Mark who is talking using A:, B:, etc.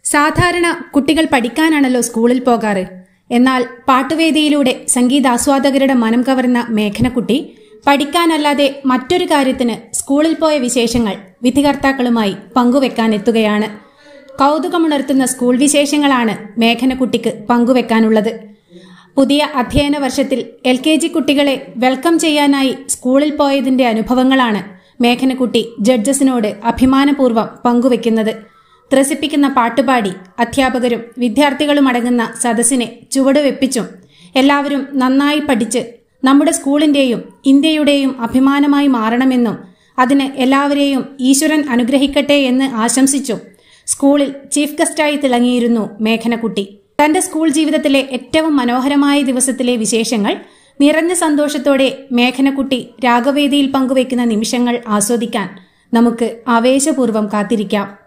A: സാധാരണ കുട്ടികൾ പഠിക്കാനാണല്ലോ സ്കൂളിൽ പോകാറ് എന്നാൽ പാട്ടുവേദിയിലൂടെ സംഗീതാസ്വാദകരുടെ മനം കവർന്ന മേഘനക്കുട്ടി പഠിക്കാനല്ലാതെ മറ്റൊരു കാര്യത്തിന് സ്കൂളിൽ പോയ വിശേഷങ്ങൾ വിധികർത്താക്കളുമായി പങ്കുവെക്കാനെത്തുകയാണ് കൗതുകമുണർത്തുന്ന സ്കൂൾ വിശേഷങ്ങളാണ് മേഘനക്കുട്ടിക്ക് പങ്കുവെക്കാനുള്ളത് പുതിയ അധ്യയന വർഷത്തിൽ എൽ കെ ജി കുട്ടികളെ വെൽക്കം ചെയ്യാനായി സ്കൂളിൽ പോയതിന്റെ അനുഭവങ്ങളാണ് മേഘനക്കുട്ടി ജഡ്ജസിനോട് അഭിമാനപൂർവ്വം പങ്കുവെക്കുന്നത് ത്രസിപ്പിക്കുന്ന പാട്ടുപാടി അധ്യാപകരും വിദ്യാർത്ഥികളും അടങ്ങുന്ന സദസ്സിനെ ചുവടുവെപ്പിച്ചും എല്ലാവരും നന്നായി പഠിച്ച് നമ്മുടെ സ്കൂളിന്റെയും ഇന്ത്യയുടെയും അഭിമാനമായി മാറണമെന്നും അതിന് എല്ലാവരെയും ഈശ്വരൻ അനുഗ്രഹിക്കട്ടെ എന്ന് ആശംസിച്ചും സ്കൂളിൽ ചീഫ് ഗസ്റ്റായി തിളങ്ങിയിരുന്നു മേഘനക്കുട്ടി തന്റെ സ്കൂൾ ജീവിതത്തിലെ ഏറ്റവും മനോഹരമായ ദിവസത്തിലെ വിശേഷങ്ങൾ നിറഞ്ഞ സന്തോഷത്തോടെ മേഘനക്കുട്ടി രാഗവേദിയിൽ പങ്കുവയ്ക്കുന്ന നിമിഷങ്ങൾ ആസ്വദിക്കാൻ നമുക്ക് ആവേശപൂർവ്വം കാത്തിരിക്കാം